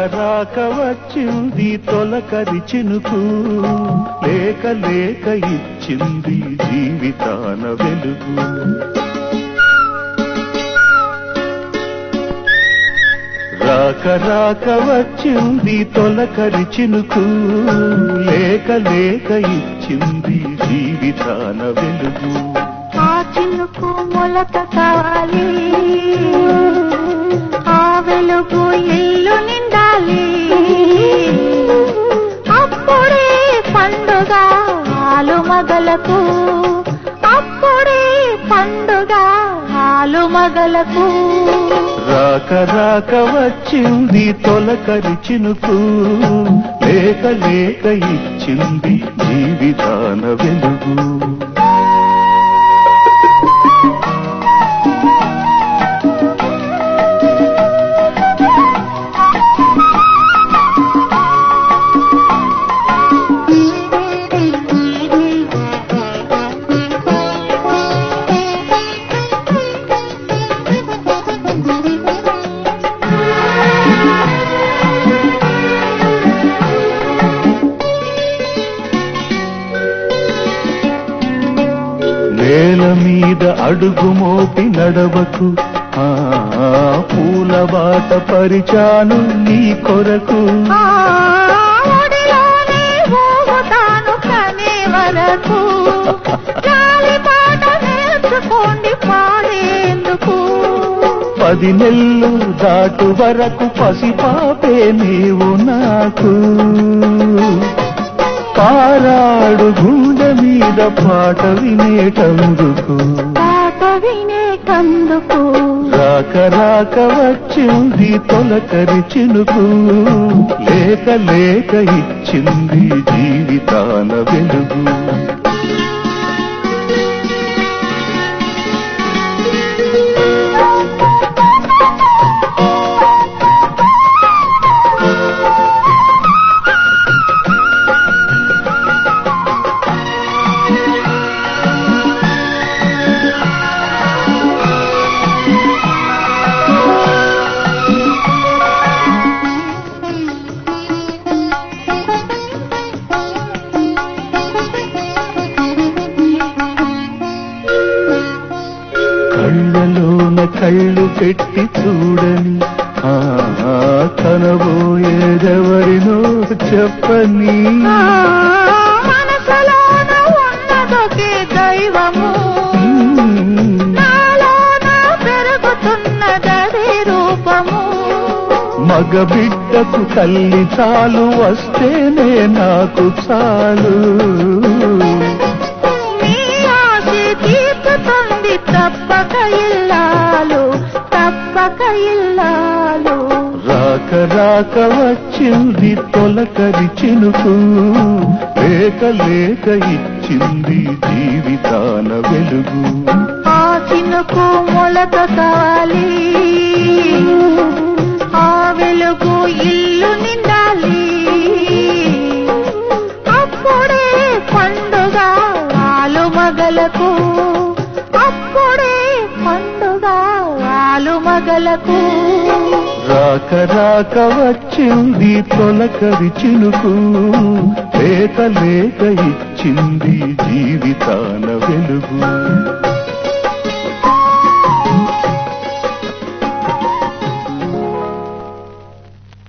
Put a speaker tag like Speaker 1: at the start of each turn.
Speaker 1: రాక వచ్చింది తొలకరి చినుకు లేక లేక ఇచ్చింది జీవితాన వెలుగు రాక రాక వచ్చింది తొలకరి చినుకు లేక లేక ఇచ్చింది జీవితాన వెలుగు
Speaker 2: ఆ చినుకు మొలక కావాలి ఆ వెలుగు ఇల్లు నిండాలి అప్పుడే పండుగ ఆలు మగలకు అప్పుడే పండుగ ఆలు మగలకు
Speaker 1: రాక రాక వచ్చింది తొలకరి చినుకు లేక లేక ఇచ్చింది జీవితాన వెలుగు నేల మీద అడుగు మోపి నడవకు ఆ పూల బాట పరిచాను నీ కొరకు
Speaker 2: ఆ ఒడిలోనే ఊగుతాను కనే వరకు గాలి పాట నేర్చుకోండి పాడేందుకు
Speaker 1: పది నెల్లు దాటు వరకు పసిపాపే నీవు నాకు పారాడు గుండె మీద పాట వినేటందుకు
Speaker 2: పాట వినే కందుకు
Speaker 1: రాక రాక వచ్చింది తొలకరి చినుకు లేక లేక ఇచ్చింది జీవితాన వెలుగు కళ్ళలోన కళ్ళు పెట్టి చూడని ఆ కనబోయేదెవరినో చెప్పని
Speaker 2: ఆ, మనసులోన ఉన్నదొకే దైవము నాలోన పెరుగుతున్నదదే రూపము
Speaker 1: మగ బిడ్డకు తల్లి చాలు వస్తేనే నాకు చాలు
Speaker 2: నీ ఆశ తీర్చుతుంది తప్పక ఇల్లాలు తప్పక ఇల్లాలు
Speaker 1: రాక రాక వచ్చింది తొలకరి చినుకు లేక లేక ఇచ్చింది జీవితాన వెలుగు
Speaker 2: ఆ చినుకు మొలక కావాలి ఆ వెలుగు ఇల్లు నిండాలి అప్పుడే పండుగ ఆలు మగలకు అప్పుడే పండుగ ఆలు మగలకు
Speaker 1: రాక రాక వచ్చింది తొలకరి చినుకు లేక లేక ఇచ్చింది జీవితాన వెలుగు